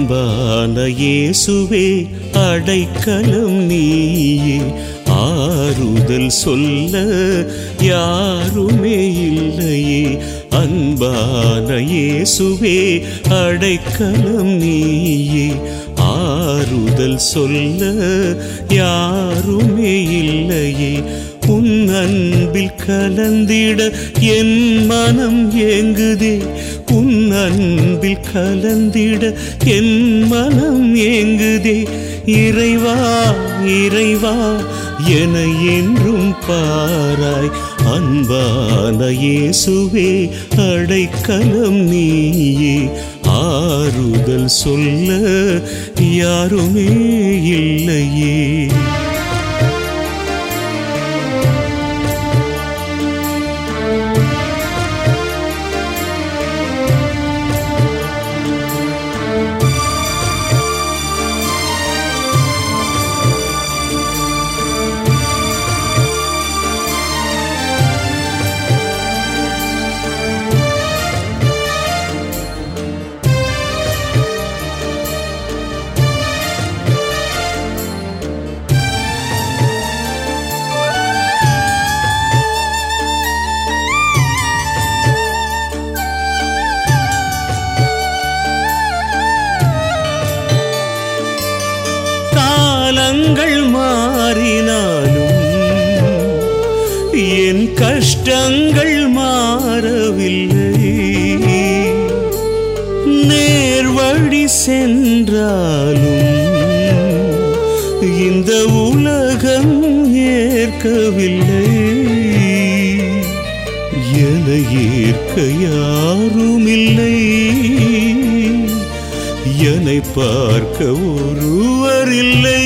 அன்பான இயேசுவே அடைக்கலம் நீயே ஆறுதல் சொல்ல யாருமே இல்லையே அன்பான இயேசுவே அடைக்கலம் நீயே ஆறுதல் சொல்ல யாருமே இல்லையே உன் அன்பில் கலந்திட என் மனம் ஏங்குதே உன் அன்பில் கலந்திட என் மனம் ஏங்குதே இறைவா இறைவா என என்றும் பாராய் அன்பான இயேசுவே அடைக்கலம் நீயே ஆறுதல் சொல்ல யாருமே இல்லையே காலங்கள் மாறினாலும் என் கஷ்டங்கள் மாறவில்லை நேர்வழி சென்றாலும் இந்த உலகம் ஏற்கவில்லை என ஏற்க யாருமில்லை என்னை பார்க்க ஒருவர் இல்லை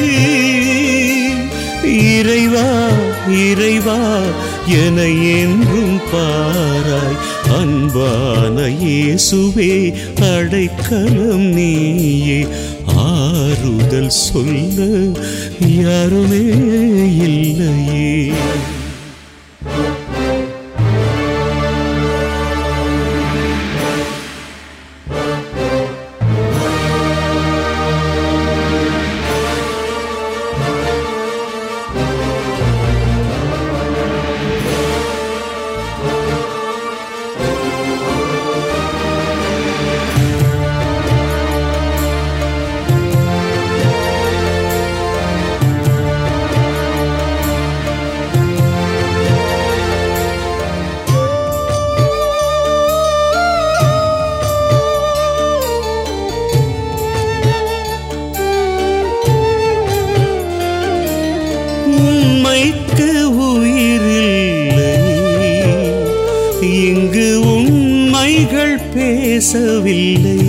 இறைவா இறைவா என என்றும் பாராய் அன்பான இயேசுவே அடைக்கலம் நீயே ஆறுதல் சொல்ல யாருமே இல்லையே உண்மைக்கு உயிரில்லை இங்கு உண்மைகள் பேசவில்லை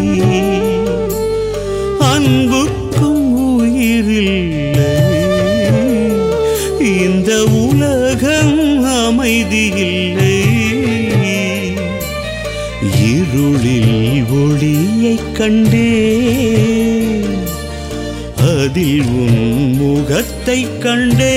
அன்புக்கும் உயிரில்லை இந்த உலகம் அமைதியில்லை இருளில் ஒளியைக் கண்டேன் அதில் உன் முகத்தை கண்டே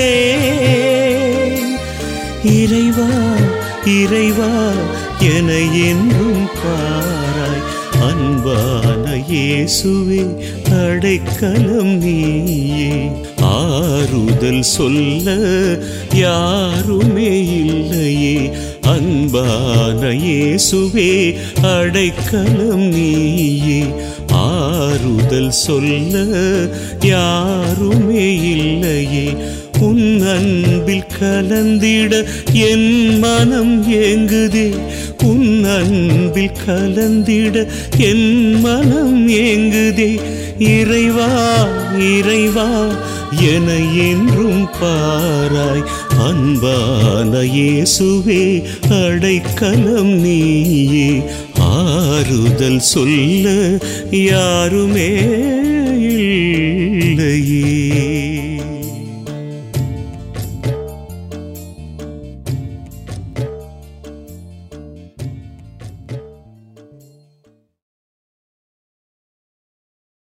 இறைவா இறைவா என என்றும் பாராய் அன்பான இயேசுவே அடைக்கலம் நீயே ஆறுதல் சொல்ல யாருமே இல்லையே அன்பான இயேசுவே அடைக்கலம் நீயே ஆறுதல் சொல்ல யாருமே இல்லையே உன் அன்பில் கலந்திட என் மனம் ஏங்குதே உன் அன்பில் கலந்திட என் மனம் ஏங்குதே இறைவா இறைவா என என்றும் பாராய் அன்பான இயேசுவே அடைக்கலம் நீயே ஆறுதல் சொல்ல யாருமே